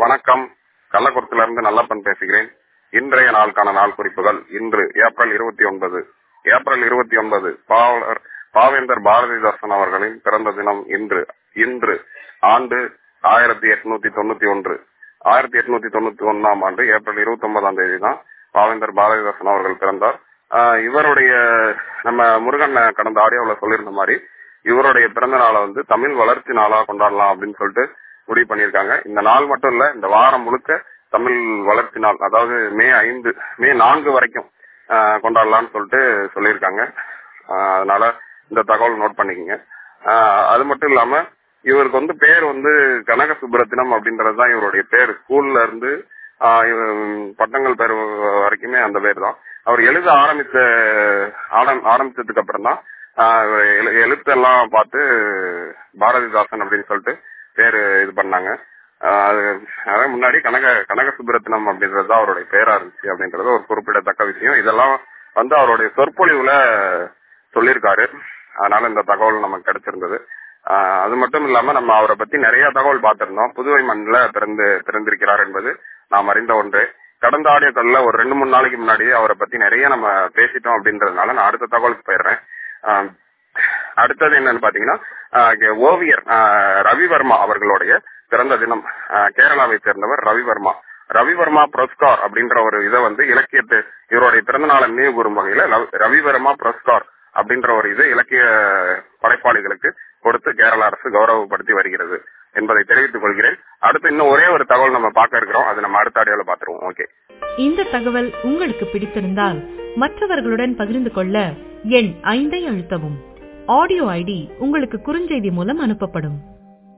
வணக்கம் கள்ளக்குறிச்சியில இருந்து நல்லப்பன் பேசுகிறேன் இன்றைய நாளுக்கான நாள் குறிப்புகள் இன்று ஏப்ரல் இருபத்தி ஒன்பது ஏப்ரல் இருபத்தி ஒன்பது பாவலர் பாவேந்தர் பாரதிதாசன் அவர்களின் பிறந்த தினம் இன்று இன்று ஆண்டு ஆயிரத்தி எட்நூத்தி தொண்ணூத்தி ஒன்று ஆயிரத்தி எட்நூத்தி தொண்ணூத்தி ஒன்னாம் ஆண்டு ஏப்ரல் இருபத்தி ஒன்பதாம் தேதி தான் பாவேந்தர் பாரதிதாசன் அவர்கள் பிறந்தார் ஆஹ் இவருடைய நம்ம முருகன் கடந்த ஆடியோல சொல்லியிருந்த மாதிரி இவருடைய பிறந்த நாளை வந்து தமிழ் வளர்ச்சி நாளா கொண்டாடலாம் அப்படின்னு சொல்லிட்டு முடிவு பண்ணியிருக்காங்க இந்த நாள் மட்டும் இல்ல இந்த வாரம் முழுக்க தமிழ் வளர்ச்சி நாள் அதாவது மே ஐந்து மே நான்கு வரைக்கும் ஆஹ் கொண்டாடலாம்னு சொல்லிட்டு சொல்லியிருக்காங்க ஆஹ் அதனால இந்த தகவல் நோட் பண்ணிக்கங்க ஆஹ் அது மட்டும் இல்லாம இவருக்கு வந்து பேர் வந்து கனக சுப்ரத்தினம் அப்படின்றதுதான் இவருடைய பேர் ஸ்கூல்ல இருந்து ஆஹ் இவ- பட்டங்கள் பேர் வரைக்குமே அந்த பேர் தான் அவர் எழுத ஆரம்பித்த ஆரம்- ஆரம்பிச்சதுக்கு அப்புறம் தான் ஆஹ் இவர் எழு- எழுத்தெல்லாம் பார்த்து பாரதிதாசன் அப்படின்னு சொல்லிட்டு பேரு இது பண்ணாங்க ஆஹ் அது அதான் முன்னாடி கனக கனக சுப்ரத்தினம் அப்படின்றது தான் அவருடைய பேரா இருந்துச்சு அப்படின்றது ஒரு குறிப்பிடத்தக்க விஷயம் இதெல்லாம் வந்து அவருடைய சொற்பொழிவுல சொல்லியிருக்காரு அதனால இந்த தகவல் நமக்கு கிடைச்சிருந்தது ஆஹ் அது மட்டும் இல்லாம நம்ம அவரை பத்தி நிறைய தகவல் பார்த்திருந்தோம் புதுவை மண்ணில பிறந்து பிறந்திருக்கிறார் என்பது நாம் அறிந்த ஒன்று கடந்த ஆடியோக்கள்ல ஒரு ரெண்டு மூணு நாளைக்கு முன்னாடியே அவரை பத்தி நிறைய நம்ம பேசிட்டோம் அப்படின்றதுனால நான் அடுத்த தகவலுக்கு போயிடுறேன் ஆஹ் அடுத்தது என்னன்னு பாத்தீங்கன்னா ஆஹ் இங்க ஓவியர் ஆஹ் ரவிவர்மா அவர்களுடைய பிறந்த தினம் ஆஹ் கேரளாவை சேர்ந்தவர் ரவிவர்மா ரவிவர்மா புரஸ்கார் அப்படின்ற ஒரு இதை வந்து இலக்கியத்து இவருடைய பிறந்த நாளை நினைவு கூறும் வகையில லவ்- ரவிவர்மா புரஸ்கார் அப்படின்ற ஒரு இது இலக்கிய படைப்பாளிகளுக்கு கொடுத்து கேரள அரசு கௌரவப்படுத்தி வருகிறது என்பதை தெரிவித்துக் கொள்கிறேன் அடுத்து இன்னும் ஒரே ஒரு தகவல் நம்ம பார்க்க இருக்கிறோம் அது நம்ம அடுத்த ஆடியோல பாத்துருவோம் ஓகே இந்த தகவல் உங்களுக்கு பிடித்திருந்தால் மற்றவர்களுடன் பகிர்ந்து கொள்ள எண் ஐந்தை அழுத்தவும் ஆடியோ ஐடி உங்களுக்கு குறுஞ்செய்தி மூலம் அனுப்பப்படும்